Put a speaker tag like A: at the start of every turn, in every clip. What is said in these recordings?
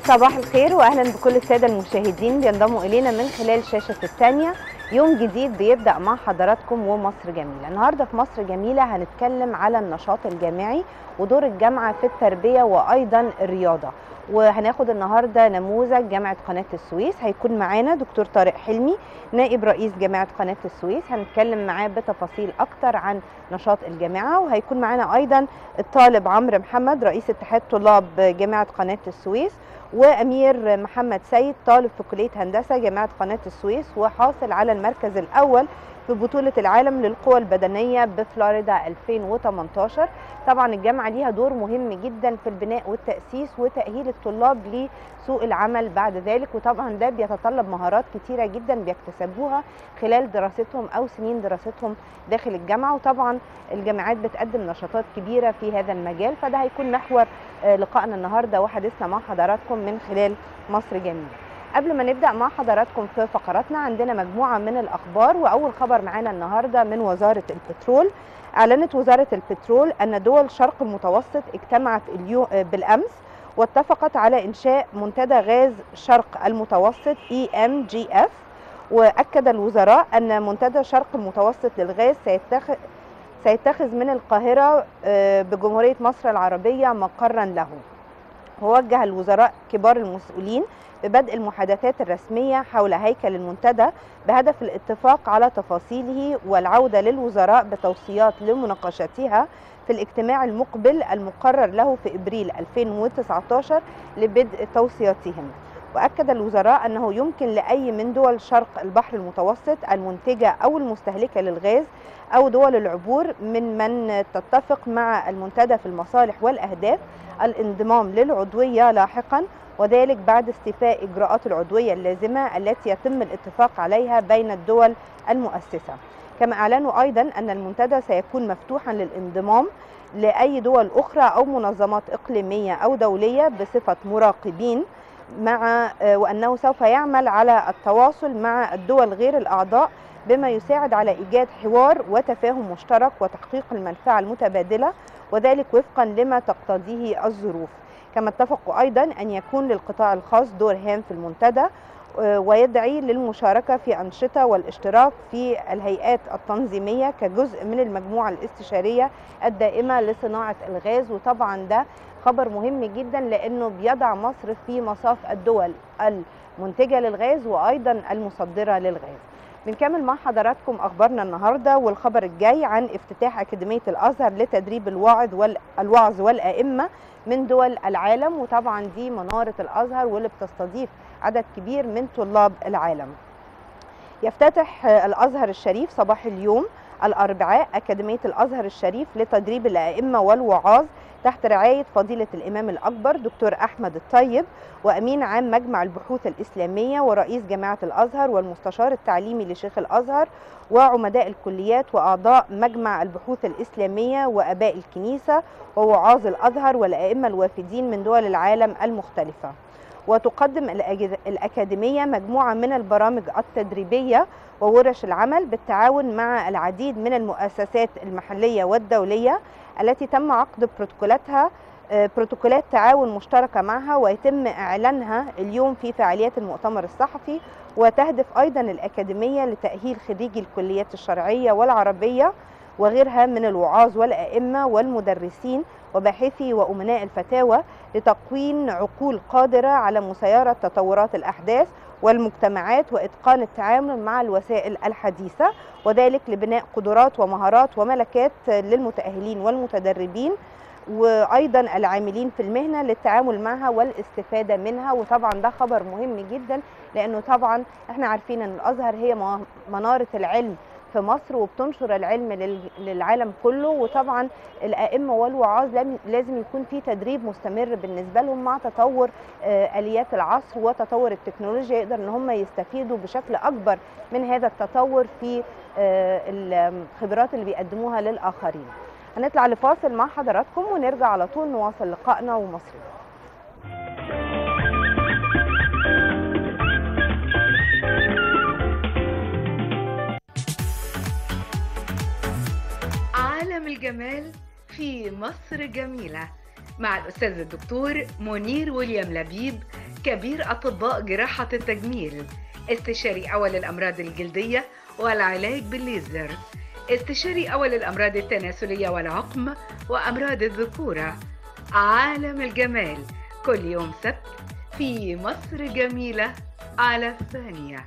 A: صباح الخير واهلا بكل الساده المشاهدين بينضموا الينا من خلال شاشه الثانيه يوم جديد بيبدا مع حضراتكم ومصر جميله النهارده في مصر جميله هنتكلم على النشاط الجامعي ودور الجامعه في التربيه وايضا الرياضه وهناخد النهارده نموذج جامعه قناه السويس هيكون معانا دكتور طارق حلمي نائب رئيس جامعه قناه السويس هنتكلم معاه بتفاصيل اكتر عن نشاط الجامعه وهيكون معانا ايضا الطالب عمرو محمد رئيس اتحاد طلاب جامعه قناه السويس وامير محمد سيد طالب في كليه هندسه جامعه قناه السويس وحاصل على المركز الاول في بطولة العالم للقوى البدنية بفلوريدا 2018 طبعا الجامعة ليها دور مهم جدا في البناء والتأسيس وتأهيل الطلاب لسوق العمل بعد ذلك وطبعا ده بيتطلب مهارات كتيرة جدا بيكتسبوها خلال دراستهم أو سنين دراستهم داخل الجامعة وطبعا الجامعات بتقدم نشاطات كبيرة في هذا المجال فده هيكون محور لقائنا النهاردة وحديثنا مع حضراتكم من خلال مصر جميلة قبل ما نبدا مع حضراتكم في فقراتنا عندنا مجموعه من الاخبار واول خبر معانا النهارده من وزاره البترول اعلنت وزاره البترول ان دول شرق المتوسط اجتمعت اليوم بالامس واتفقت على انشاء منتدى غاز شرق المتوسط اي ام جي اف واكد الوزراء ان منتدى شرق المتوسط للغاز سيتخذ سيتخذ من القاهره بجمهوريه مصر العربيه مقرا له ووجه الوزراء كبار المسؤولين ببدء المحادثات الرسمية حول هيكل المنتدى بهدف الاتفاق على تفاصيله والعودة للوزراء بتوصيات لمناقشتها في الاجتماع المقبل المقرر له في إبريل 2019 لبدء توصياتهم وأكد الوزراء أنه يمكن لأي من دول شرق البحر المتوسط المنتجة أو المستهلكة للغاز أو دول العبور من من تتفق مع المنتدى في المصالح والأهداف الانضمام للعضوية لاحقا وذلك بعد استيفاء إجراءات العضوية اللازمة التي يتم الاتفاق عليها بين الدول المؤسسة كما أعلنوا أيضا أن المنتدى سيكون مفتوحا للانضمام لأي دول أخرى أو منظمات إقليمية أو دولية بصفة مراقبين مع وأنه سوف يعمل على التواصل مع الدول غير الأعضاء بما يساعد على إيجاد حوار وتفاهم مشترك وتحقيق المنفعة المتبادلة وذلك وفقا لما تقتضيه الظروف كما اتفقوا أيضا أن يكون للقطاع الخاص دور هام في المنتدى ويدعي للمشاركة في أنشطة والاشتراك في الهيئات التنظيمية كجزء من المجموعة الاستشارية الدائمة لصناعة الغاز وطبعا ده خبر مهم جدا لأنه بيضع مصر في مصاف الدول المنتجة للغاز وأيضا المصدرة للغاز بنكمل مع حضراتكم اخبارنا النهارده والخبر الجاي عن افتتاح اكاديميه الازهر لتدريب الواعظ والوعظ والائمه من دول العالم وطبعا دي مناره الازهر واللي بتستضيف عدد كبير من طلاب العالم. يفتتح الازهر الشريف صباح اليوم الاربعاء اكاديميه الازهر الشريف لتدريب الائمه والوعاظ تحت رعايه فضيله الامام الاكبر دكتور احمد الطيب وامين عام مجمع البحوث الاسلاميه ورئيس جامعه الازهر والمستشار التعليمي لشيخ الازهر وعمداء الكليات واعضاء مجمع البحوث الاسلاميه واباء الكنيسه ووعاظ الازهر والائمه الوافدين من دول العالم المختلفه. وتقدم الأكاديمية مجموعة من البرامج التدريبية وورش العمل بالتعاون مع العديد من المؤسسات المحلية والدولية التي تم عقد بروتوكولاتها بروتوكولات تعاون مشتركة معها ويتم إعلانها اليوم في فعاليات المؤتمر الصحفي وتهدف أيضا الأكاديمية لتأهيل خريجي الكليات الشرعية والعربية وغيرها من الوعاظ والأئمة والمدرسين وباحثي وأمناء الفتاوى لتكوين عقول قادرة على مسايرة تطورات الأحداث والمجتمعات وإتقان التعامل مع الوسائل الحديثة وذلك لبناء قدرات ومهارات وملكات للمتأهلين والمتدربين وايضا العاملين في المهنه للتعامل معها والاستفاده منها وطبعا ده خبر مهم جدا لانه طبعا احنا عارفين ان الازهر هي مناره العلم في مصر وبتنشر العلم للعالم كله وطبعا الائمه والوعاظ لازم يكون في تدريب مستمر بالنسبه لهم مع تطور اليات العصر وتطور التكنولوجيا يقدر ان هم يستفيدوا بشكل اكبر من هذا التطور في الخبرات اللي بيقدموها للاخرين. هنطلع لفاصل مع حضراتكم ونرجع على طول نواصل لقائنا ومصر.
B: عالم الجمال في مصر جميلة مع الأستاذ الدكتور منير ويليام لبيب كبير أطباء جراحة التجميل استشاري أول الأمراض الجلدية والعلاج بالليزر استشاري أول الأمراض التناسلية والعقم وأمراض الذكورة عالم الجمال كل يوم سبت في مصر جميلة على الثانية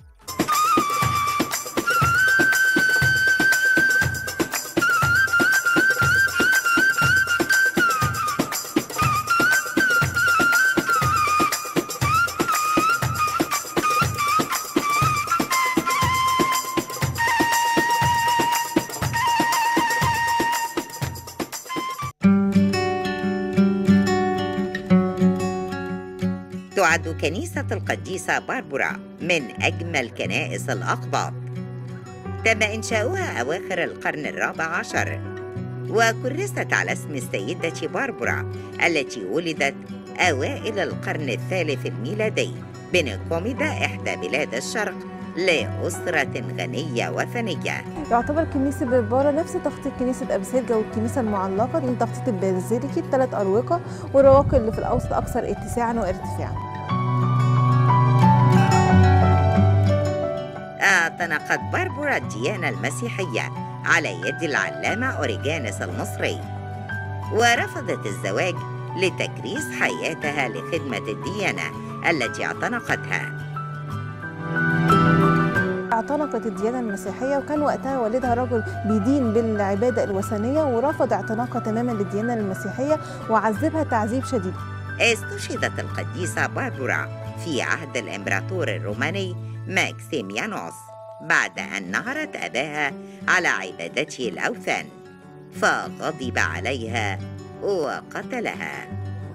C: تعد كنيسة القديسة باربورا من أجمل كنائس الأقباط تم إنشاؤها أواخر القرن الرابع عشر وكرست على اسم السيدة باربورا التي ولدت أوائل القرن الثالث الميلادي بنكوميدا إحدى بلاد الشرق لأسرة غنية وثنية
D: يعتبر كنيسة بربارة نفس تخطيط كنيسة أبسيرجا والكنيسة المعلقة من تخطيط البازيليكي بثلاث أروقة والرواقي اللي في الأوسط أكثر اتساعا وارتفاعا
C: اعتنقت باربورا الديانة المسيحية على يد العلامة أوريجانس المصري ورفضت الزواج لتكريس حياتها لخدمة الديانة التي اعتنقتها
D: اعتنقت الديانة المسيحية وكان وقتها والدها رجل بيدين بالعبادة الوثنية ورفض اعتناقها تماما للديانة المسيحية وعذبها تعذيب شديد
C: استشهدت القديسة باربورا في عهد الإمبراطور الروماني ماكسيميانوس بعد أن نهرت أباها على عبادته الأوثان فغضب عليها وقتلها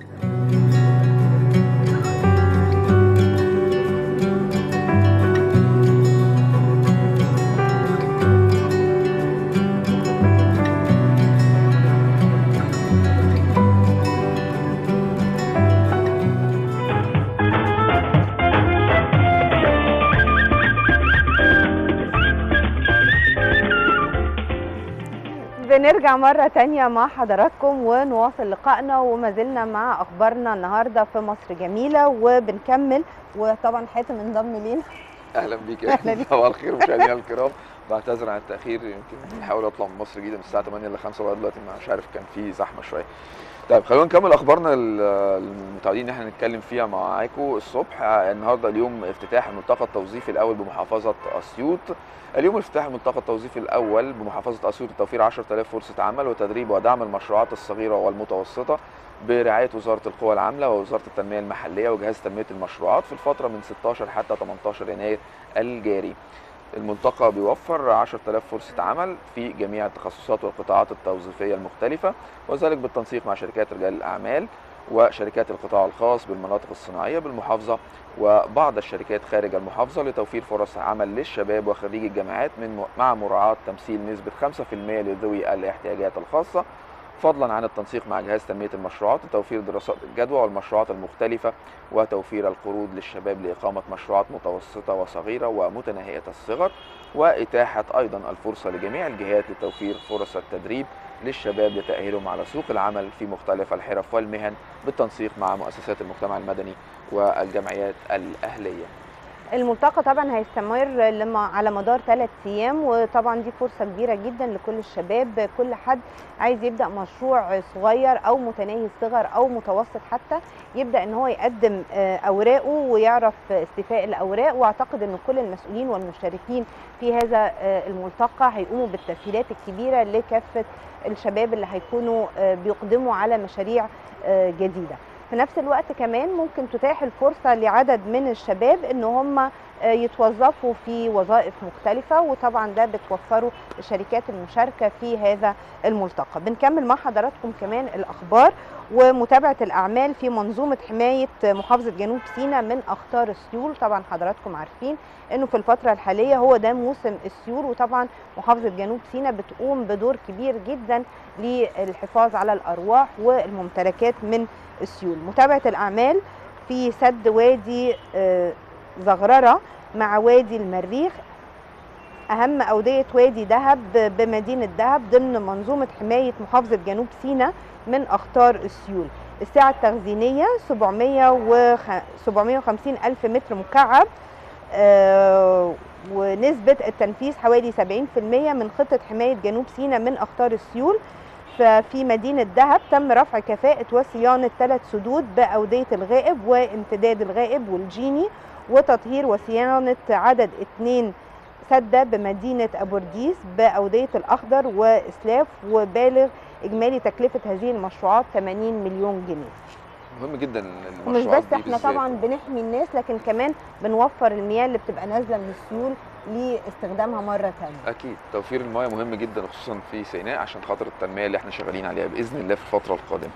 A: بنرجع مرة تانية مع حضراتكم ونواصل لقائنا وما زلنا مع أخبارنا النهاردة في مصر جميلة وبنكمل وطبعا حاتم انضم لينا
E: اهلا بيك
A: أهلا بيك.
E: صباح الخير مشاهدينا الكرام بعتذر عن التاخير يمكن بحاول اطلع من مصر جديده من الساعه 8 ل 5 لغايه دلوقتي مش عارف كان في زحمه شويه طيب خلونا نكمل اخبارنا ال- المتعودين ان احنا نتكلم فيها معاكم الصبح النهارده اليوم افتتاح الملتقى التوظيفي الاول بمحافظه اسيوط اليوم افتتاح الملتقى التوظيفي الاول بمحافظه اسيوط لتوفير 10000 فرصه عمل وتدريب ودعم المشروعات الصغيره والمتوسطه برعايه وزاره القوى العامله ووزاره التنميه المحليه وجهاز تنميه المشروعات في الفتره من 16 حتى 18 يناير الجاري الملتقى بيوفر 10000 فرصة عمل في جميع التخصصات والقطاعات التوظيفية المختلفة وذلك بالتنسيق مع شركات رجال الأعمال وشركات القطاع الخاص بالمناطق الصناعية بالمحافظة وبعض الشركات خارج المحافظة لتوفير فرص عمل للشباب وخريجي الجامعات من مع مراعاة تمثيل نسبة 5% لذوي الاحتياجات الخاصة فضلا عن التنسيق مع جهاز تنمية المشروعات لتوفير دراسات الجدوى والمشروعات المختلفة وتوفير القروض للشباب لإقامة مشروعات متوسطة وصغيرة ومتناهية الصغر وإتاحة أيضا الفرصة لجميع الجهات لتوفير فرص التدريب للشباب لتأهيلهم على سوق العمل في مختلف الحرف والمهن بالتنسيق مع مؤسسات المجتمع المدني والجمعيات الأهلية
A: الملتقى طبعا هيستمر لما على مدار ثلاث ايام وطبعا دي فرصه كبيره جدا لكل الشباب كل حد عايز يبدا مشروع صغير او متناهي الصغر او متوسط حتى يبدا ان هو يقدم آه، اوراقه ويعرف استيفاء الاوراق واعتقد ان كل المسؤولين والمشاركين في هذا آه، الملتقى هيقوموا بالتسهيلات الكبيره لكافه الشباب اللي هيكونوا آه، بيقدموا على مشاريع آه، جديده في نفس الوقت كمان ممكن تتاح الفرصة لعدد من الشباب ان هم آه، يتوظفوا في وظائف مختلفة وطبعا ده بتوفروا الشركات المشاركة في هذا الملتقى بنكمل مع حضراتكم كمان الأخبار ومتابعة الأعمال في منظومة حماية محافظة جنوب سيناء من أخطار السيول طبعا حضراتكم عارفين انه في الفترة الحالية هو ده موسم السيول وطبعا محافظة جنوب سيناء بتقوم بدور كبير جدا للحفاظ على الأرواح والممتلكات من السيول متابعة الأعمال في سد وادي آه، زغررة مع وادي المريخ أهم أودية وادي دهب بمدينة دهب ضمن منظومة حماية محافظة جنوب سيناء من أخطار السيول السعة التخزينية 700 و 750 ألف متر مكعب آه، ونسبة التنفيذ حوالي 70% من خطة حماية جنوب سيناء من أخطار السيول ففي مدينة دهب تم رفع كفاءة وصيانة ثلاث سدود بأودية الغائب وامتداد الغائب والجيني وتطهير وصيانة عدد اثنين سدة بمدينة أبورديس بأودية الأخضر وإسلاف وبالغ إجمالي تكلفة هذه المشروعات 80 مليون جنيه
E: مهم جدا
A: ومش
E: المشروعات
A: بس
E: دي
A: احنا
E: بالذات.
A: طبعا بنحمي الناس لكن كمان بنوفر المياه اللي بتبقى نازله من السيول لاستخدامها مره ثانيه
E: اكيد توفير المياه مهم جدا خصوصا في سيناء عشان خاطر التنميه اللي احنا شغالين عليها باذن الله في الفتره القادمه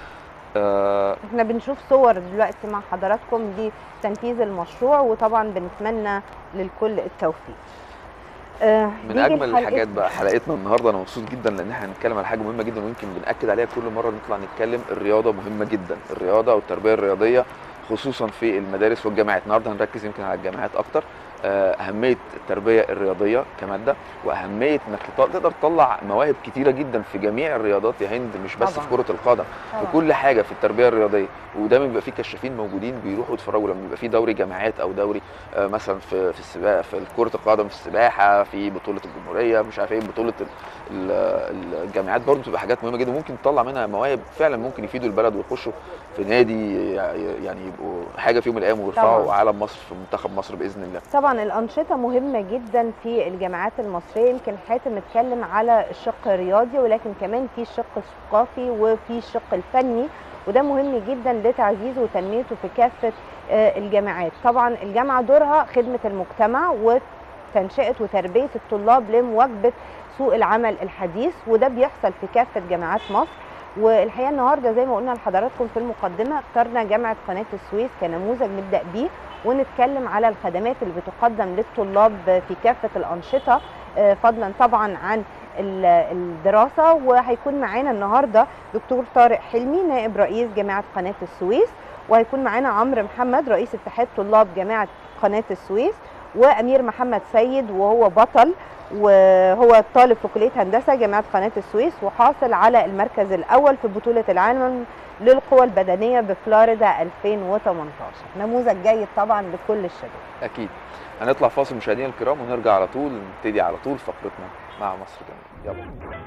E: آه
A: احنا بنشوف صور دلوقتي مع حضراتكم لتنفيذ المشروع وطبعا بنتمنى للكل التوفيق آه
E: من
A: نيجي
E: اجمل
A: لحلقة-
E: الحاجات بقى حلقتنا النهارده انا مبسوط جدا لان احنا هنتكلم على حاجه مهمه جدا ويمكن بناكد عليها كل مره نطلع نتكلم الرياضه مهمه جدا الرياضه والتربيه الرياضيه خصوصا في المدارس والجامعات النهارده هنركز يمكن على الجامعات اكتر آه، اهميه التربيه الرياضيه كماده واهميه انك تط- تقدر تطلع مواهب كتيره جدا في جميع الرياضات يا هند مش بس
A: طبعاً.
E: في كره القدم
A: طبعاً.
E: في كل حاجه في التربيه الرياضيه ودايما بيبقى في كشافين موجودين بيروحوا يتفرجوا لما بيبقى في دوري جامعات او دوري آه، مثلا في في السباحه في كره القدم في السباحه في بطوله الجمهوريه مش عارف ايه بطوله ال- ال- الجامعات برضه بتبقى حاجات مهمه جدا ممكن تطلع منها مواهب فعلا ممكن يفيدوا البلد ويخشوا في نادي يعني يبقوا حاجه في يوم من الايام ويرفعوا
A: طبعاً.
E: علم مصر في منتخب مصر باذن الله
A: طبعا الأنشطة مهمة جدا في الجامعات المصرية يمكن حاتم اتكلم على الشق الرياضي ولكن كمان في الشق الثقافي وفي الشق الفني وده مهم جدا لتعزيزه وتنميته في كافة آه، الجامعات طبعا الجامعة دورها خدمة المجتمع وتنشئة وتربية الطلاب لمواكبة سوق العمل الحديث وده بيحصل في كافة جامعات مصر والحقيقه النهارده زي ما قلنا لحضراتكم في المقدمه اخترنا جامعه قناه السويس كنموذج نبدا بيه ونتكلم على الخدمات اللي بتقدم للطلاب في كافه الانشطه آه، فضلا طبعا عن ال- الدراسه وهيكون معانا النهارده دكتور طارق حلمي نائب رئيس جامعه قناه السويس وهيكون معانا عمرو محمد رئيس اتحاد طلاب جامعه قناه السويس وامير محمد سيد وهو بطل وهو طالب في كليه هندسه جامعه قناه السويس وحاصل على المركز الاول في بطوله العالم للقوى البدنيه بفلوريدا 2018 نموذج جيد طبعا لكل الشباب
E: اكيد هنطلع فاصل مشاهدينا الكرام ونرجع على طول نبتدي على طول فقرتنا مع مصر جميل يلا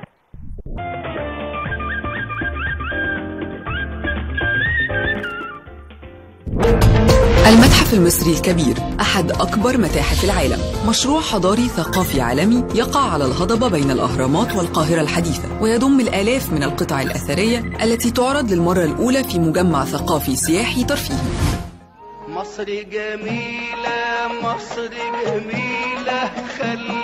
F: المتحف المصري الكبير أحد أكبر متاحف العالم مشروع حضاري ثقافي عالمي يقع على الهضبة بين الأهرامات والقاهرة الحديثة ويضم الآلاف من القطع الأثرية التي تعرض للمرة الأولى في مجمع ثقافي سياحي ترفيهي
G: مصر جميلة مصر جميلة خلي